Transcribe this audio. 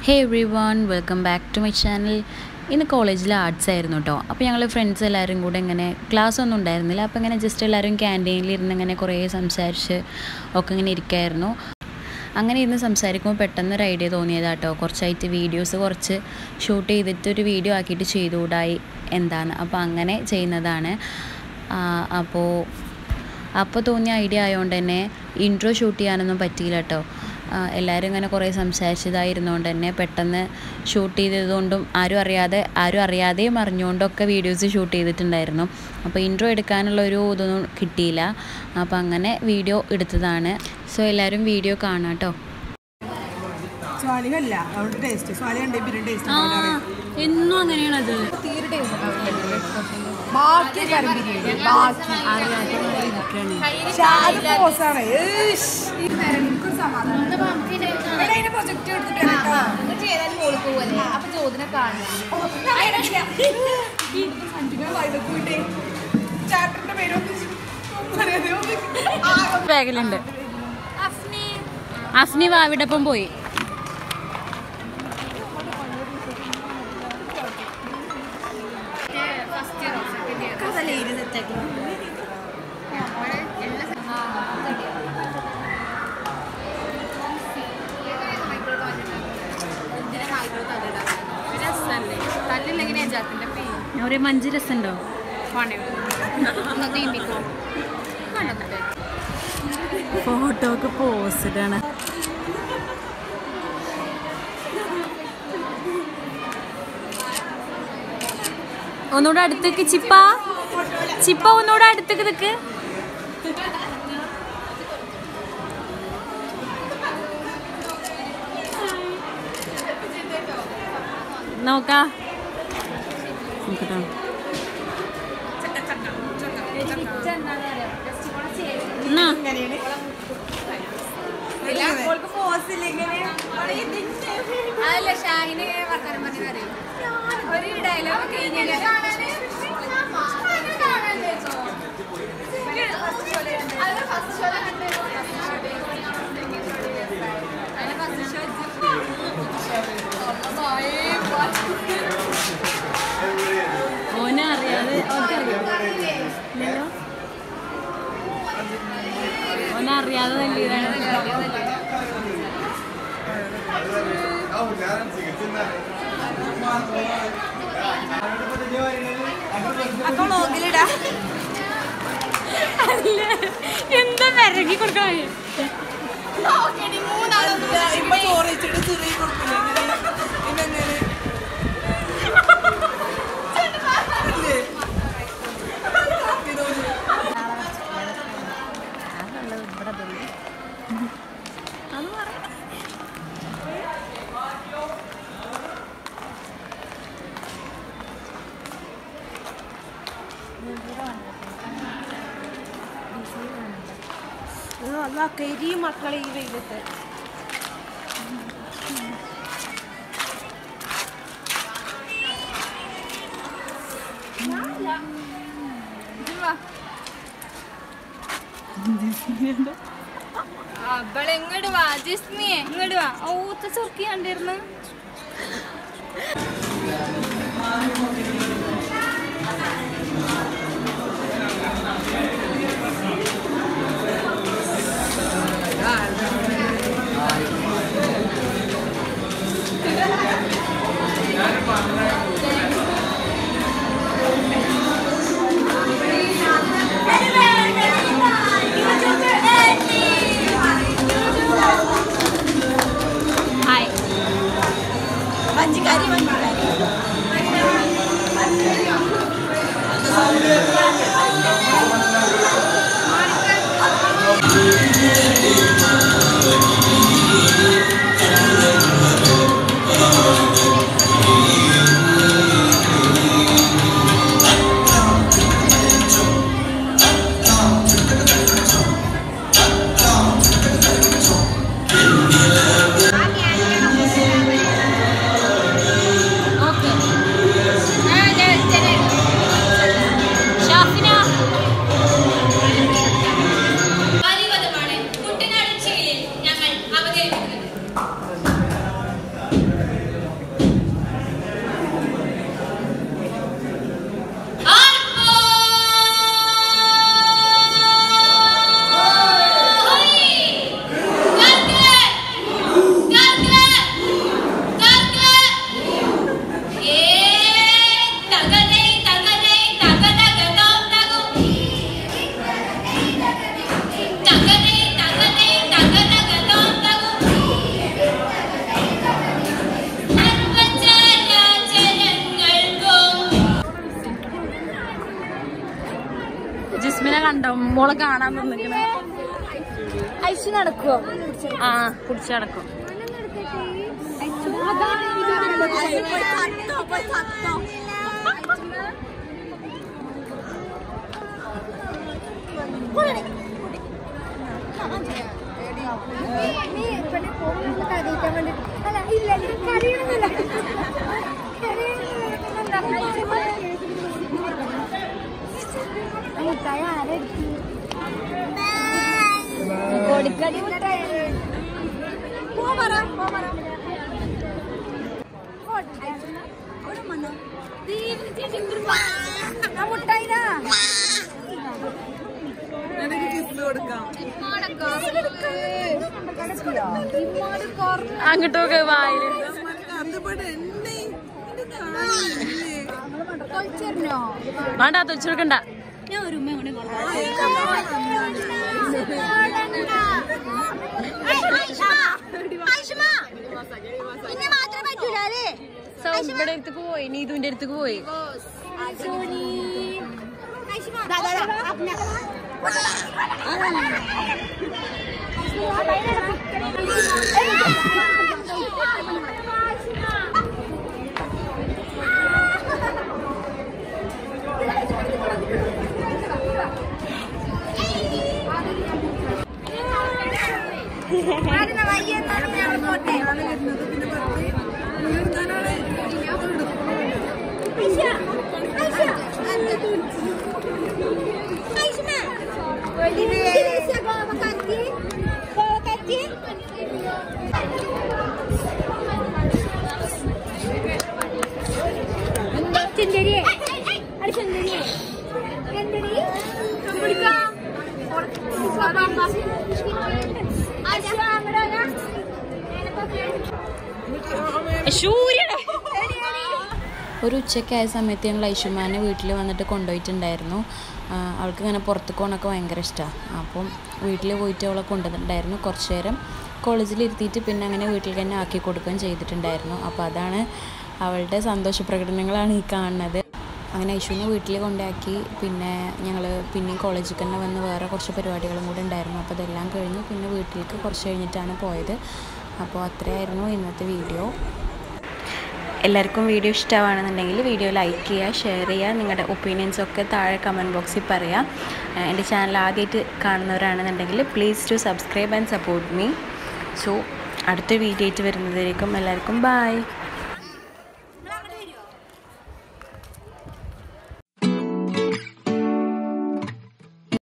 hey everyone welcome back to my channel ഇന്ന് കോളേജിൽ arts ആയിരുന്നു കേട്ടോ അപ്പോൾ ഞങ്ങൾ ഫ്രണ്ട്സ് എല്ലാവരും കൂടെ ഇങ്ങനെ ക്ലാസ് ഒന്നും ഉണ്ടായിരുന്നില്ല അപ്പോൾ ഇങ്ങനെ ജസ്റ്റ് എല്ലാവരും ക്യാൻറ്റീനിൽ ഇരുന്ന് ഇങ്ങനെ കുറേ സംസാരിച്ച് ഒക്കെ ഇങ്ങനെ ഇരിക്കായിരുന്നു അങ്ങനെ ഇരുന്ന് സംസാരിക്കുമ്പോൾ പെട്ടെന്ന് ഒരു ഐഡിയ തോന്നിയതാട്ടോ കുറച്ചായിട്ട് വീഡിയോസ് കുറച്ച് ഷൂട്ട് ചെയ്തിട്ട് ഒരു വീഡിയോ ആക്കിയിട്ട് ചെയ്തുകൂടായി എന്താണ് അപ്പോൾ അങ്ങനെ ചെയ്യുന്നതാണ് ആ, അപ്പോൾ അപ്പോൾ തോന്നിയ ഐഡിയ ആയതുകൊണ്ട് തന്നെ ഇൻട്രോ ഷൂട്ട് ചെയ്യാനൊന്നും പറ്റിയില്ല കേട്ടോ എല്ലാവരും ഇങ്ങനെ കുറേ സംസാരിച്ചതായിരുന്നുകൊണ്ട് തന്നെ പെട്ടെന്ന് ഷൂട്ട് ചെയ്തതുകൊണ്ടും ആരും അറിയാതെ ആരും അറിയാതെയും അറിഞ്ഞുകൊണ്ടൊക്കെ വീഡിയോസ് ഷൂട്ട് ചെയ്തിട്ടുണ്ടായിരുന്നു അപ്പോൾ ഇൻട്രോ എടുക്കാനുള്ള ഒരു ഇതൊന്നും കിട്ടിയില്ല അപ്പോൾ അങ്ങനെ വീഡിയോ എടുത്തതാണ് സോ എല്ലാവരും വീഡിയോ കാണാം കേട്ടോ സ്വാലിഹല്ല അവളുടെ ടേസ്റ്റ് സ്വാലിഹ ഉണ്ട് പിന്നെ ടേസ്റ്റ് എന്നും അങ്ങനെയാണത് തീരെ ടേസ്റ്റ് ബാക്കി കറി ബിരിയാണി ബാക്കി പക്ഷെ അത് പോസാണ് പ്രൊജക്ട് ചാപ്റ്ററിന്റെ പേര് ബാഗിലുണ്ട് അഫ്നി വാവിടപ്പം പോയി ഒരു മഞ്ച് രസമുണ്ടോ ഫോട്ടോക്ക് പോസ്റ്റാണ് ഒന്നുകൂടെ അടുത്തേക്ക് ചിപ്പ ചിപ്പ ഒന്നുകൂടെ അടുത്തേക്ക് നിക്ക് നോക്കാ നോക്കട്ടോ എന്നാ അതല്ല ഷാഹിന് വർത്തമാനം പറഞ്ഞു അറിയും ഒരു ഡയലോഗ് കഴിഞ്ഞാല് ഓനെ അറിയാതെ ഓക്കെ ഇല്ലല്ലോ ഓനെ അറിയാതെ തല്ലിയതാണ് അപ്പൊ നോക്കിലിടാ അല്ല എന്താ വിരകി കൊടുക്കാൻ ഇപ്പൊ ചോറ് വെച്ചിട്ട് ചെറിയ കൊടുക്കില്ല ഇങ്ങനെ അല്ല കരി മക്കളെ ഈ വെയിലത്ത് അവളെ ഇങ്ങോട്ട് വാ ജിസ്മിയെ ഇങ്ങോട്ട് വാ ഊത്ത ചൊറുക്കി കണ്ടിരുന്നു ഹായ് മഞ്ചിക്കാരി മഞ്ചിക്കാരി ഓക്കെ ഷാഫിന ആദിപദമാണ് കുട്ടനാട് ജില്ലയിൽ മോളെ കാണാൻ നിന്നിക്കണ ഐശു നടക്കുവോ ആ കുടിച്ചടക്കും നീ ഇവിടെ പോകുന്നത് കരയിക്കാൻ വേണ്ടി അല്ല ഇല്ല ഇല്ല കരയണമെന്നില്ല മുട്ടായി ആരെടുത്തു കൊടുക്കടി മുട്ടായി പോ പറ പോ പറ മുട്ടായിതാ എനിക്ക് കിസ് കൊടുക്കാം അങ്ങോട്ടൊക്കെ വായില് അതുപോലെ എന്നെ ഇത് കാണില്ലേ കൊളിച്ചെറിഞ്ഞോ വേണ്ട തൊച്ചെടുക്കണ്ട ഞാൻ ഒരു ഉമ്മ കൂടെ പിന്നെ മാത്രം പറ്റൂലേ സോ ഇവിടെ അടുത്തേക്ക് പോയി നീതുവിന്റെ അടുത്തേക്ക് പോയി ഞാനാണ് വരുന്നത് പിന്നെ പറഞ്ഞ് വീർന്നാനാണ് ചെന്തരിയെ അത് ചെന്തരിയെ ചെന്തരി കുടിക്കാം സൂര്യനെ ഒരു ഉച്ചയ്ക്കായ സമയത്ത് ഞങ്ങൾ ഐഷുമാനെ വീട്ടിൽ വന്നിട്ട് കൊണ്ടുപോയിട്ടുണ്ടായിരുന്നു ആ, അവൾക്ക് ഇങ്ങനെ പുറത്തേക്ക് പോകണമൊക്കെ ഭയങ്കര ഇഷ്ടമാണ് അപ്പം വീട്ടിൽ പോയിട്ട് അവളെ കൊണ്ടുവന്നിട്ടുണ്ടായിരുന്നു കുറച്ച് നേരം കോളേജിൽ ഇരുത്തിയിട്ട് പിന്നെ അങ്ങനെ വീട്ടിൽ തന്നെ ആക്കി കൊടുക്കുകയും ചെയ്തിട്ടുണ്ടായിരുന്നു അപ്പോൾ അതാണ് അവളുടെ സന്തോഷ പ്രകടനങ്ങളാണ് ഈ കാണുന്നത് അങ്ങനെ ഐഷുവിനെ വീട്ടിൽ കൊണ്ടാക്കി പിന്നെ ഞങ്ങൾ പിന്നെയും കോളേജിൽ തന്നെ വന്ന് വേറെ കുറച്ച് പരിപാടികളും കൂടെ ഉണ്ടായിരുന്നു അപ്പോൾ അതെല്ലാം കഴിഞ്ഞ് പിന്നെ വീട്ടിലേക്ക് കുറച്ച് കഴിഞ്ഞിട്ടാണ് പോയത് അപ്പോൾ അത്രയായിരുന്നു ഇന്നത്തെ വീഡിയോ എല്ലാവർക്കും വീഡിയോ ഇഷ്ടമാണെന്നുണ്ടെങ്കിൽ വീഡിയോ ലൈക്ക് ചെയ്യുക ഷെയർ ചെയ്യുക നിങ്ങളുടെ ഒപ്പീനിയൻസ് ഒക്കെ താഴെ കമൻറ്റ് ബോക്സിൽ പറയാം ഏഹ് എൻ്റെ ചാനൽ ആദ്യമായിട്ട് കാണുന്നവരാണെന്നുണ്ടെങ്കിൽ please to subscribe and support me so അടുത്ത വീഡിയോ ആയിട്ട് വരുന്നതിലേക്കും എല്ലാവർക്കും ബായ്